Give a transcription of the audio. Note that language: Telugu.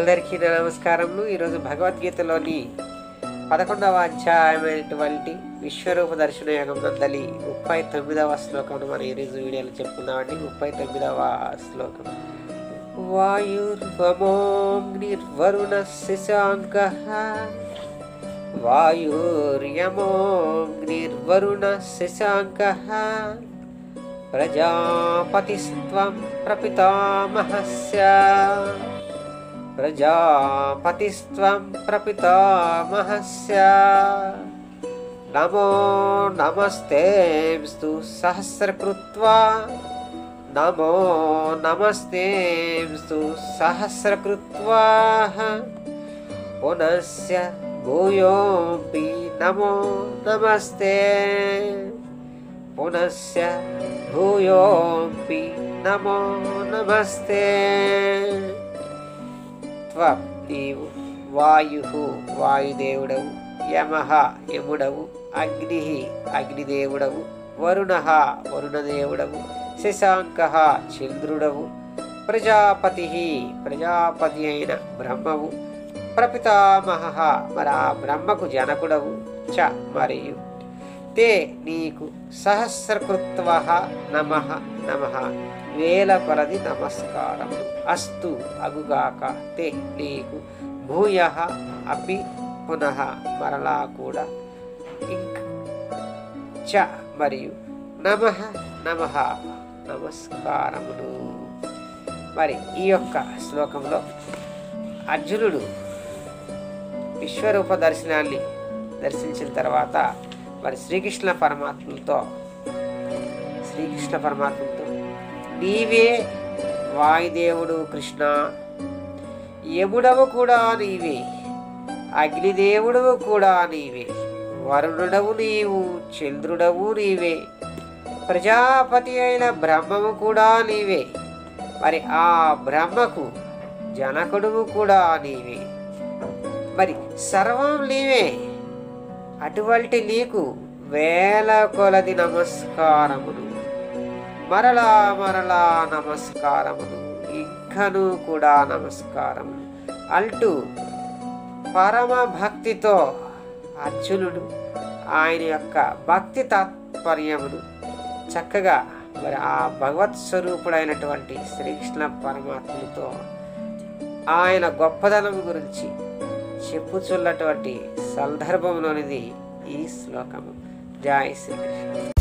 అందరికీ నా నమస్కారములు ఈరోజు భగవద్గీతలోని పదకొండవ అధ్యాయమైనటువంటి విశ్వరూప దర్శన యోగం నందలి ముప్పై తొమ్మిదవ శ్లోకం మనం ఈరోజు వీడియోలో చెప్పుకుందామండి ముప్పై తొమ్మిదవ శ్లోకం వాయుర్వమోగ్నిర్వరుణ శశాంక వాయుర్యమోగ్నిర్వరుణ శశాంక ప్రజాపతిస్త్వం ప్రపితామహస్య ప్రజాపతిస్త్వం ప్రపితామహస్య నమో నమస్తేస్తు సహస్రకృత్వా నమో నమస్తేస్తు సహస్రకృత్వా పునస్య భూయోపి నమో నమస్తే పునశ్చ భూయోపి నమో నమస్తే త్వం నీవు వాయు వాయుదేవుడవు యమ యముడవు అగ్ని అగ్నిదేవుడవు వరుణ వరుణదేవుడవు శశాంక చంద్రుడవు ప్రజాపతి ప్రజాపతి అయిన బ్రహ్మవు ప్రపితామహ మరి ఆ బ్రహ్మకు జనకుడవు చ మరియు తే నీకు సహస్రకృత్వ నమ నమ వేల కొలది నమస్కారం అస్తు అగుగాక తే నీకు భూయ అపి పునః మరలా కూడా ఇంక్ చ మరియు నమ నమ నమస్కారములు మరి ఈ యొక్క శ్లోకంలో అర్జునుడు విశ్వరూప దర్శనాన్ని దర్శించిన తర్వాత మరి శ్రీకృష్ణ పరమాత్మలతో శ్రీకృష్ణ పరమాత్మతో నీవే వాయుదేవుడు కృష్ణ యముడవు కూడా నీవే అగ్నిదేవుడవు కూడా నీవే వరుణుడవు నీవు చంద్రుడవు నీవే ప్రజాపతి అయిన బ్రహ్మము కూడా నీవే మరి ఆ బ్రహ్మకు జనకుడువు కూడా నీవే మరి సర్వం నీవే అటువంటి నీకు వేల కొలది నమస్కారములు మరలా మరలా నమస్కారములు ఇంకను కూడా నమస్కారములు అంటూ పరమ భక్తితో అర్జునుడు ఆయన యొక్క భక్తి తాత్పర్యమును చక్కగా మరి ఆ భగవత్ స్వరూపుడైనటువంటి శ్రీకృష్ణ పరమాత్మతో ఆయన గొప్పదనం గురించి చెప్పుచున్నటువంటి సందర్భంలోనిది ఈ శ్లోకము జై శ్రీకృష్ణ